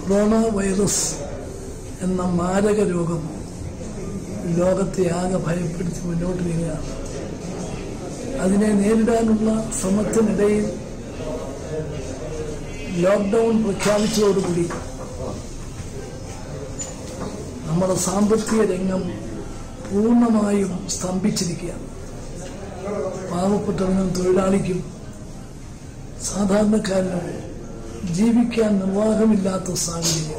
corona virus എന്ന മാരക രോഗം ലോകത്തെ ആകെ ഭയപ്പെടുത്തി മുന്നോട്ട് നീങ്ങുകയാണ് അതിനെ നേരിടാനുള്ള ശ്രമത്തിനിടയിൽ ലോക്ക്ഡൌൺ പ്രഖ്യാപിച്ചതോടുകൂടി നമ്മുടെ സാമ്പത്തിക രംഗം പൂർണ്ണമായും സ്തംഭിച്ചിരിക്കുകയാണ് പാവപ്പെട്ടവനും തൊഴിലാളിക്കും സാധാരണക്കാരനും ജീവിക്കാൻ നിർവാഹമില്ലാത്ത സാഹചര്യം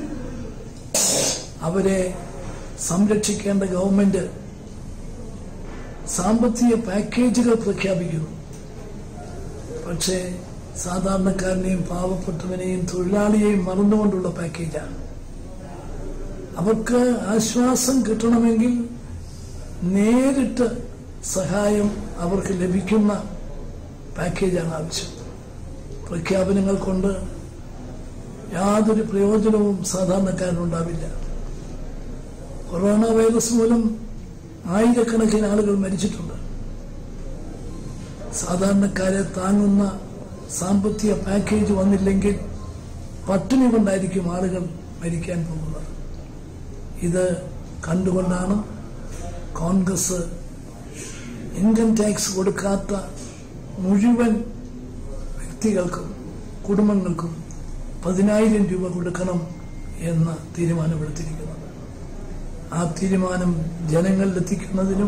അവരെ സംരക്ഷിക്കേണ്ട ഗവൺമെന്റ് സാമ്പത്തിക പാക്കേജുകൾ പ്രഖ്യാപിക്കുന്നു പക്ഷേ സാധാരണക്കാരനെയും പാവപ്പെട്ടവനെയും തൊഴിലാളിയെയും മറന്നുകൊണ്ടുള്ള പാക്കേജാണ് അവർക്ക് ആശ്വാസം കിട്ടണമെങ്കിൽ നേരിട്ട് സഹായം അവർക്ക് ലഭിക്കുന്ന പാക്കേജാണ് ആവശ്യം പ്രഖ്യാപനങ്ങൾ കൊണ്ട് യാതൊരു പ്രയോജനവും സാധാരണക്കാരനുണ്ടാവില്ല കൊറോണ വൈറസ് മൂലം ആയിരക്കണക്കിന് ആളുകൾ മരിച്ചിട്ടുണ്ട് സാധാരണക്കാരെ താങ്ങുന്ന സാമ്പത്തിക പാക്കേജ് വന്നില്ലെങ്കിൽ പട്ടിണി കൊണ്ടായിരിക്കും ആളുകൾ മരിക്കാൻ പോകുന്നത് ഇത് കണ്ടുകൊണ്ടാണ് കോൺഗ്രസ് ഇൻകം ടാക്സ് കൊടുക്കാത്ത മുഴുവൻ വ്യക്തികൾക്കും കുടുംബങ്ങൾക്കും പതിനായിരം രൂപ കൊടുക്കണം എന്ന് തീരുമാനമെടുത്തിരിക്കുന്നത് ആ തീരുമാനം ജനങ്ങളിലെത്തിക്കുന്നതിനും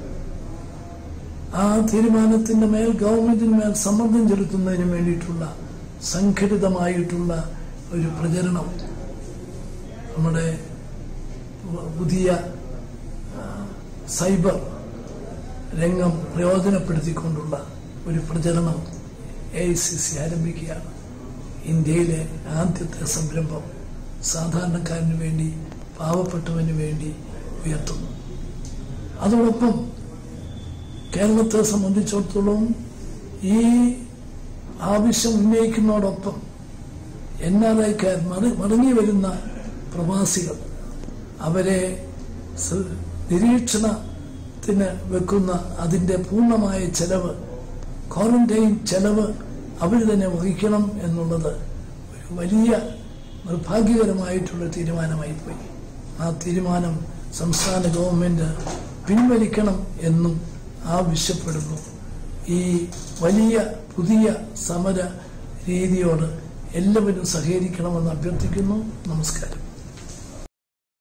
ആ തീരുമാനത്തിന്റെ മേൽ ഗവൺമെന്റിന് മേൽ സമ്മർദ്ദം ചെലുത്തുന്നതിനും വേണ്ടിയിട്ടുള്ള സംഘടിതമായിട്ടുള്ള ഒരു പ്രചരണം നമ്മുടെ പുതിയ ആ, സൈബർ രംഗം പ്രയോജനപ്പെടുത്തിക്കൊണ്ടുള്ള ഒരു പ്രചരണം എ ഐ സി സി ആരംഭിക്കുകയാണ് ഇന്ത്യയിലെ ആദ്യത്തെ സംരംഭം സാധാരണക്കാരന് വേണ്ടി പാവപ്പെട്ടവന് വേണ്ടി ഉയർത്തുന്നു അതോടൊപ്പം കേരളത്തെ സംബന്ധിച്ചിടത്തോളം ഈ ആവശ്യം ഉന്നയിക്കുന്നതോടൊപ്പം എൻ ആർ ഐക്കാർ മടങ്ങി വരുന്ന പ്രവാസികൾ അവരെ സ് നിരീക്ഷണത്തിന് വെക്കുന്ന അതിന്റെ പൂർണ്ണമായ ചെലവ് ക്വാറന്റൈൻ ചെലവ് അവർ തന്നെ വഹിക്കണം എന്നുള്ളത് ഒരു വലിയ നിർഭാഗ്യകരമായിട്ടുള്ള തീരുമാനമായി പോയി ആ തീരുമാനം സംസ്ഥാന ഗവൺമെന്റ് പിൻവലിക്കണം എന്നും ആവശ്യപ്പെടുന്നു ഈ വലിയ പുതിയ സമര രീതിയോട് എല്ലാവരും സഹകരിക്കണമെന്ന് അഭ്യർത്ഥിക്കുന്നു നമസ്കാരം